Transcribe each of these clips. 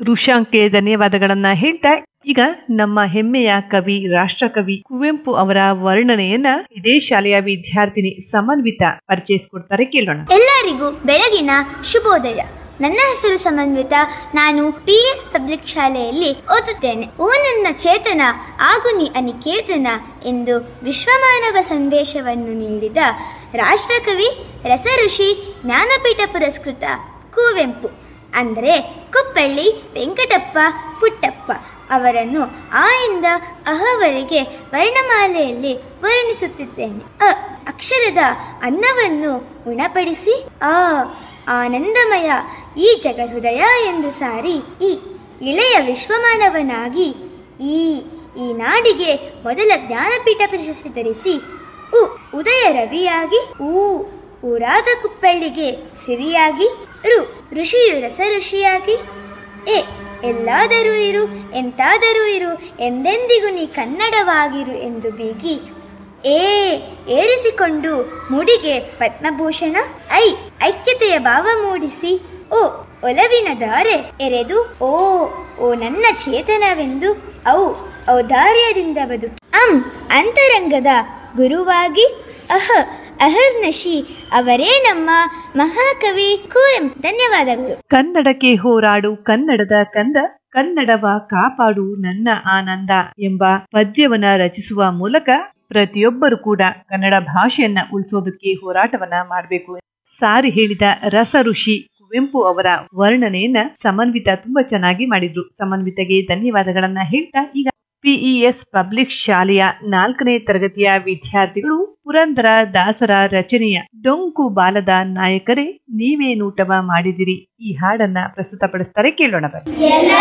ರುಷಾಂಕ್ಗೆ ಧನ್ಯವಾದಗಳನ್ನ ಹೇಳ್ತಾ ಈಗ ನಮ್ಮ ಹೆಮ್ಮೆಯ ಕವಿ ರಾಷ್ಟ್ರಕವಿ ಕುವೆಂಪು ಅವರ ವರ್ಣನೆಯನ್ನ ಇದೇ ಶಾಲೆಯ ವಿದ್ಯಾರ್ಥಿನಿ ಸಮನ್ವಿತ ಪರಿಚಯಿಸಿಕೊಡ್ತಾರೆ ಕೇಳೋಣ ಎಲ್ಲರಿಗೂ ಬೆಳಗಿನ ಶುಭೋದಯ ನನ್ನ ಹೆಸರು ಸಮನ್ವಿತ ನಾನು ಪಿ ಎಸ್ ಪಬ್ಲಿಕ್ ಶಾಲೆಯಲ್ಲಿ ಓದುತ್ತೇನೆ ಓ ನನ್ನ ಚೇತನ ಆಗು ನೀ ಅನಿಕೇತನ ಎಂದು ವಿಶ್ವಮಾನವ ಸಂದೇಶವನ್ನು ನೀಡಿದ ರಾಷ್ಟ್ರಕವಿ ರಸಋಷಿ ಜ್ಞಾನಪೀಠ ಪುರಸ್ಕೃತ ಕುವೆಂಪು ಅಂದರೆ ಕುಪ್ಪಳ್ಳಿ ವೆಂಕಟಪ್ಪ ಪುಟ್ಟಪ್ಪ ಅವರನ್ನು ಆ ಇಂದ ಅಹವರೆಗೆ ವರ್ಣಮಾಲೆಯಲ್ಲಿ ವರ್ಣಿಸುತ್ತಿದ್ದೇನೆ ಅ ಅಕ್ಷರದ ಅನ್ನವನ್ನು ಉಣಪಡಿಸಿ ಆ ಆನಂದಮಯ ಈ ಜಗಹೃದಯ ಎಂದು ಸಾರಿ ಈ ಇಳೆಯ ವಿಶ್ವಮಾನವನಾಗಿ ಈ ಈ ನಾಡಿಗೆ ಮೊದಲ ಜ್ಞಾನಪೀಠ ಪ್ರಶಸ್ತಿ ಧರಿಸಿ ಉ ಉದಯ ರವಿಯಾಗಿ ಊ ಊರಾದ ಕುಪ್ಪಳ್ಳಿಗೆ ಸಿರಿಯಾಗಿ ಋ ಋಷಿಯು ರಸ ಋಷಿಯಾಗಿ ಎ ಎಲ್ಲಾದರೂ ಇರು ಎಂತಾದರೂ ಇರು ಎಂದೆಂದಿಗೂ ನೀ ಕನ್ನಡವಾಗಿರು ಎಂದು ಬೀಗಿ ಏ ಏರಿಸಿಕೊಂಡು ಮುಡಿಗೆ ಪದ್ಮಭೂಷಣ ಐ ಐಕ್ಯತೆಯ ಭಾವ ಮೂಡಿಸಿ ಓ ಒಲವಿನ ದಾರೆ ಎರೆದು ಓ ಓ ನನ್ನ ಚೇತನವೆಂದು ಔ ಔದಾರ್ಯದಿಂದ ಬದುಕಿ ಅಂ ಅಂತರಂಗದ ಗುರುವಾಗಿ ಅಹ ಅಹರ್ನಶಿ ಅವರೇ ನಮ್ಮ ಮಹಾಕವಿ ಕುವೆಂಪು ಧನ್ಯವಾದಗಳು ಕನ್ನಡಕ್ಕೆ ಹೋರಾಡು ಕನ್ನಡದ ಕಂದ ಕನ್ನಡವ ಕಾಪಾಡು ನನ್ನ ಆನಂದ ಎಂಬ ಪದ್ಯವನ್ನ ರಚಿಸುವ ಮೂಲಕ ಪ್ರತಿಯೊಬ್ಬರು ಕೂಡ ಕನ್ನಡ ಭಾಷೆಯನ್ನ ಉಳಿಸೋದಕ್ಕೆ ಹೋರಾಟವನ್ನ ಮಾಡಬೇಕು ಸಾರಿ ಹೇಳಿದ ರಸ ಋಷಿ ಕುವೆಂಪು ಅವರ ವರ್ಣನೆಯನ್ನ ಸಮನ್ವಿತ ತುಂಬಾ ಚೆನ್ನಾಗಿ ಮಾಡಿದ್ರು ಸಮನ್ವಿತಗೆ ಧನ್ಯವಾದಗಳನ್ನ ಹೇಳ್ತಾ ಈಗ ಪಿಇಎಸ್ ಪಬ್ಲಿಕ್ ಶಾಲೆಯ ನಾಲ್ಕನೇ ತರಗತಿಯ ವಿದ್ಯಾರ್ಥಿಗಳು ಪುರಂದರ ದಾಸರ ರಚನೆಯ ಡೊಂಕು ಬಾಲದ ನಾಯಕರೇ ನೀವೇ ನೂಟವ ಮಾಡಿದಿರಿ ಈ ಹಾಡನ್ನ ಪ್ರಸ್ತುತಪಡಿಸ್ತಾರೆ ಕೇಳೋಣ ಬನ್ನಿ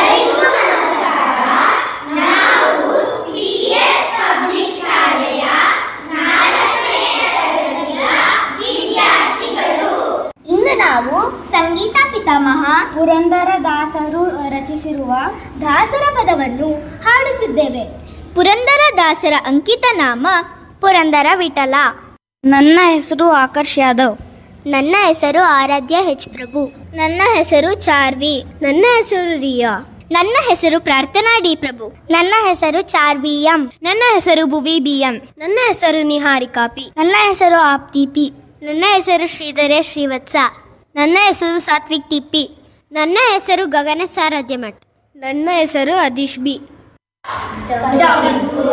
ಇಂದು ನಾವು ಸಂಗೀತ ಪಿತಾಮಹ ಪುರಂದರ ದಾಸರು ರಚಿಸಿರುವ ದಾಸರ ಪದವನ್ನು ಹಾಡುತ್ತಿದ್ದೇವೆ ಪುರಂದರ ದಾಸರ ಅಂಕಿತ ನಾಮ ಪುರಂದರ ವಿಠಲ ನನ್ನ ಹೆಸರು ಆಕರ್ಷ್ ಯಾದವ್ ನನ್ನ ಹೆಸರು ಆರಾಧ್ಯ ಹೆಚ್ ಪ್ರಭು ನನ್ನ ಹೆಸರು ಚಾರ್ವಿ ನನ್ನ ಹೆಸರು ರಿಯಾ ನನ್ನ ಹೆಸರು ಪ್ರಾರ್ಥನಾ ಡಿ ಪ್ರಭು ನನ್ನ ಹೆಸರು ಚಾರ್ವಿ ಎಂ ನನ್ನ ಹೆಸರು ಭುವಿ ಬಿ ಎಂ ನನ್ನ ಹೆಸರು ನಿಹಾರಿಕಾ ಪಿ ನನ್ನ ಹೆಸರು ಆಪ್ತಿ ಪಿ ನನ್ನ ಹೆಸರು ಶ್ರೀಧರೇಶ್ ಶ್ರೀವತ್ಸ ನನ್ನ ಹೆಸರು ಸಾತ್ವಿಕ್ ಟಿಪ್ಪಿ ನನ್ನ ಹೆಸರು ಗಗನ ಸಾರಾಧ್ಯ ಮಠ್ ನನ್ನ ಹೆಸರು ಅದೀಶ್ ಬಿ